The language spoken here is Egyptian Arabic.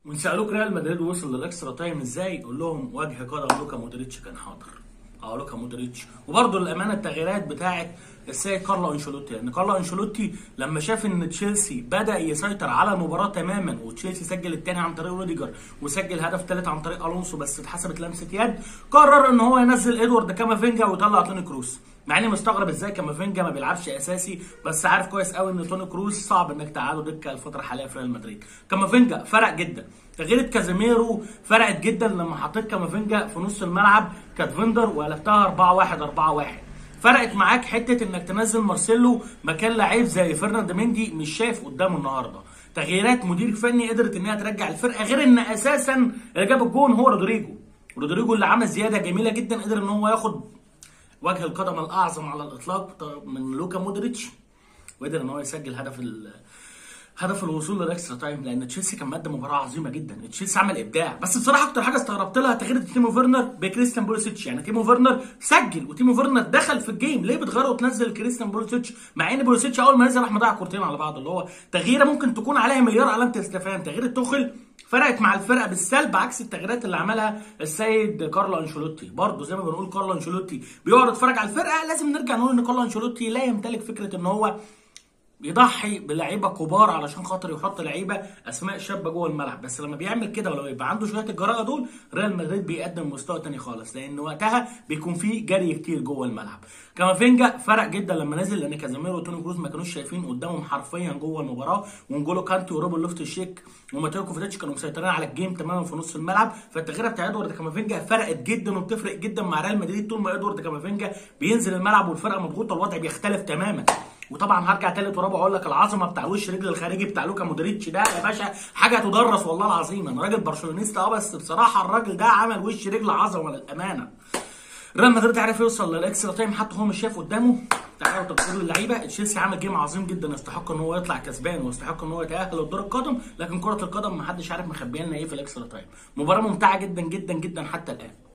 وسالوك ريال مدريد وصل للاكسترا تايم ازاي؟ قول لهم وجه قدم لوكا مودريتش كان حاضر. اه لوكا مودريتش وبرده للامانه التغييرات بتاعه السيد كارلو انشيلوتي لان كارلو انشيلوتي لما شاف ان تشيلسي بدا يسيطر على المباراه تماما وتشيلسي سجل الثاني عن طريق روديجر وسجل هدف ثالث عن طريق الونسو بس اتحسبت لمسه يد قرر ان هو ينزل ادوارد كامافينجا ويطلع توني كروس مع اني مستغرب ازاي كامافينجا ما بيلعبش اساسي بس عارف كويس قوي ان توني كروس صعب انك تقعده دكه الفتره الحاليه في ريال مدريد كامافينجا فرق جدا تغيير كازيميرو فرقت جدا لما حطيت كامافينجا في نص الملعب كاتفندر وقلبتها 4 1 4 1 فرقت معاك حته انك تنزل مارسيلو مكان لعيب زي فرناند مندي مش شايف قدامه النهارده تغييرات مدير فني قدرت انها ترجع الفرقه غير ان اساسا اللي جاب الجون هو رودريجو رودريجو اللي عمل زياده جميله جدا قدر ان هو ياخد وجه القدم الاعظم على الاطلاق من لوكا مودريتش وقدر ان هو يسجل هدف هدف الوصول للاكسترا تايم لان تشيلسي كان مقدم مباراه عظيمه جدا تشيلسي عمل ابداع بس بصراحه اكتر حاجه استغربت لها تغيير تيمو فيرنر بكريستيان بوليسيتش يعني تيمو فيرنر سجل وتيمو فيرنر دخل في الجيم ليه بتغيره وتنزل كريستيان بوليسيتش مع ان بوليسيتش اول ما نزل راح مضيع كورتين على بعض اللي هو تغييره ممكن تكون عليها مليار علامه استفهام تغيير التوخل فرقت مع الفرقه بالسلب عكس التغييرات اللي عملها السيد كارلو انشيلوتي برضه زي ما بنقول كارلو انشيلوتي بيقعد يتفرج على الفرقه لازم نرجع نقول ان كارلو انشيلوتي لا يمتلك فكره ان هو بيضحي بلعيبه كبار علشان خاطر يحط لعيبه اسماء شابه جوه الملعب بس لما بيعمل كده ولو يبقى عنده شويه الجراءه دول ريال مدريد بيقدم مستوى تاني خالص لان وقتها بيكون فيه جري كتير جوه الملعب كامافينجا فرق جدا لما نزل لان كازاميرو وتوني كروز ما كانوش شايفين قدامهم حرفيا جوه المباراه ونجولو كانتي وروبن لوفت الشيك وماتيو كوفيتش كانوا مسيطرين على الجيم تماما في نص الملعب فالتغييره بتاع ادوارد كامافينجا فرقت جدا وبتفرق جدا مع ريال مدريد طول ما ادوارد كامافينجا بينزل الملعب والفرقه مضغوطه الوضع بيختلف تماما وطبعا هرجع تالت ورابع اقول لك العظمه بتاع وش رجل الخارجي بتاع لوكا مودريتش ده يا باشا حاجه تدرس والله العظيم انا راجل برشلونيستا اه بس بصراحه الراجل ده عمل وش رجل عظمه للامانه ريال مدريد عرف يوصل للاكسترا تايم حتى هو مش شايف قدامه تحاول تقول اللعيبه تشيلسي عمل جيم عظيم جدا يستحق ان هو يطلع كسبان ويستحق ان هو يتاهل للدور القادم لكن كره القدم ما حدش عارف مخبيه لنا ايه في الاكسترا تايم مباراه ممتعه جدا جدا جدا حتى الان